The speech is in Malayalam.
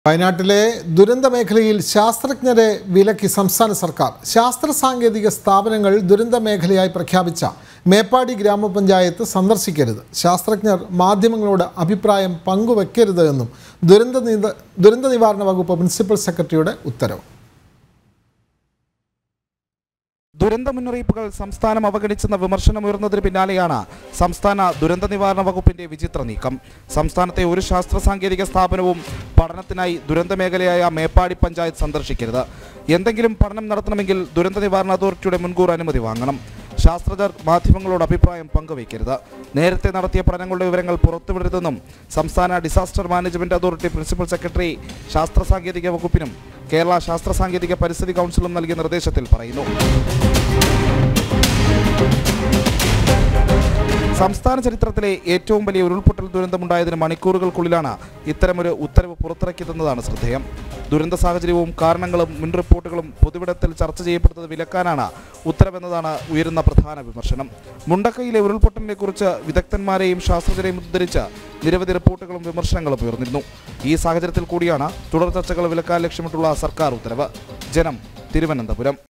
വയനാട്ടിലെ ദുരന്ത മേഖലയിൽ ശാസ്ത്രജ്ഞരെ വിലക്കി സംസ്ഥാന സർക്കാർ ശാസ്ത്ര സാങ്കേതിക സ്ഥാപനങ്ങൾ ദുരന്ത മേഖലയായി പ്രഖ്യാപിച്ച മേപ്പാടി ഗ്രാമപഞ്ചായത്ത് സന്ദർശിക്കരുത് ശാസ്ത്രജ്ഞർ മാധ്യമങ്ങളോട് അഭിപ്രായം പങ്കുവെക്കരുത് എന്നും ദുരന്ത നിത- ദുരന്ത നിവാരണ വകുപ്പ് പ്രിൻസിപ്പൽ സെക്രട്ടറിയുടെ ഉത്തരവ് ദുരന്ത മുന്നറിയിപ്പുകൾ സംസ്ഥാനം അവഗണിച്ചെന്ന വിമർശനമുയർന്നതിന് പിന്നാലെയാണ് സംസ്ഥാന ദുരന്ത നിവാരണ വകുപ്പിന്റെ വിചിത്ര നീക്കം സംസ്ഥാനത്തെ ഒരു ശാസ്ത്ര സാങ്കേതിക സ്ഥാപനവും പഠനത്തിനായി ദുരന്ത മേഖലയായ മേപ്പാടി പഞ്ചായത്ത് സന്ദർശിക്കരുത് എന്തെങ്കിലും പഠനം നടത്തണമെങ്കിൽ ദുരന്ത നിവാരണ അതോറിറ്റിയുടെ മുൻകൂർ അനുമതി വാങ്ങണം ശാസ്ത്രജ്ഞർ മാധ്യമങ്ങളോട് അഭിപ്രായം പങ്കുവയ്ക്കരുത് നേരത്തെ നടത്തിയ പഠനങ്ങളുടെ വിവരങ്ങൾ പുറത്തുവിടരുതെന്നും സംസ്ഥാന disaster management authority principal secretary ശാസ്ത്ര സാങ്കേതിക വകുപ്പിനും കേരള ശാസ്ത്ര സാങ്കേതിക പരിസ്ഥിതി കൗൺസിലും നൽകിയ നിർദ്ദേശത്തിൽ പറയുന്നു സംസ്ഥാന ചരിത്രത്തിലെ ഏറ്റവും വലിയ ഉരുൾപൊട്ടൽ ദുരന്തമുണ്ടായതിന് മണിക്കൂറുകൾക്കുള്ളിലാണ് ഇത്തരമൊരു ഉത്തരവ് പുറത്തിറക്കിയതെന്നതാണ് ശ്രദ്ധേയം ദുരന്ത സാഹചര്യവും കാരണങ്ങളും മുൻ റിപ്പോർട്ടുകളും പൊതുവിടത്തിൽ ചർച്ച ചെയ്യപ്പെടുന്നത് വിലക്കാനാണ് ഉത്തരവെന്നതാണ് ഉയരുന്ന പ്രധാന വിമർശനം മുണ്ടക്കയിലെ ഉരുൾപൊട്ടലിനെ കുറിച്ച് വിദഗ്ധന്മാരെയും ശാസ്ത്രജ്ഞരെയും ഉദ്ധരിച്ച് നിരവധി റിപ്പോർട്ടുകളും വിമർശനങ്ങളും ഉയർന്നിരുന്നു ഈ സാഹചര്യത്തിൽ കൂടിയാണ് തുടർ ചർച്ചകൾ വിലക്കാൻ ലക്ഷ്യമിട്ടുള്ള സർക്കാർ ഉത്തരവ് ജനം തിരുവനന്തപുരം